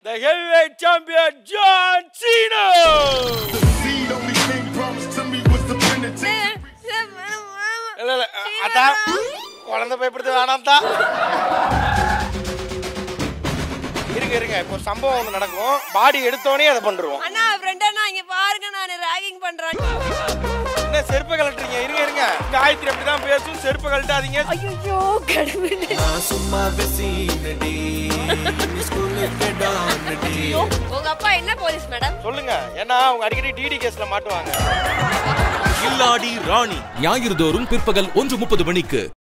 the heavyweight champion John Cena. seed only thing promised to me was the penitentiary. இல்ல இல்ல அதான் குழந்தை பயப்படுது வேணாம் தான் இருங்க இருங்க இப்போ ஒரு சம்பவம் ஒன்று நடக்கும் பாடி எடுத்தோடனே அதை பண்ணுருவோம் அண்ணா ஃப்ரெண்ட் அண்ணா இங்க பாருங்க நான் ராகிங் பண்றேன் என்ன செருப்பு கழட்டுறீங்க இருங்க இருங்க காயத்ரி அப்படிதான் பேசும் செருப்பு கழட்டாதீங்க ஐயோ கடவுளே சும்மா விசீனடி ஸ்கூலுக்கு டானடி உங்க அப்பா என்ன போலீஸ் மேடம் சொல்லுங்க ஏன்னா அவங்க அடிக்கடி டிடி கேஸ்ல மாட்டுவாங்க கில்லாடி ராணி ஞாயிறு தோறும் பிற்பகல் ஒன்று முப்பது மணிக்கு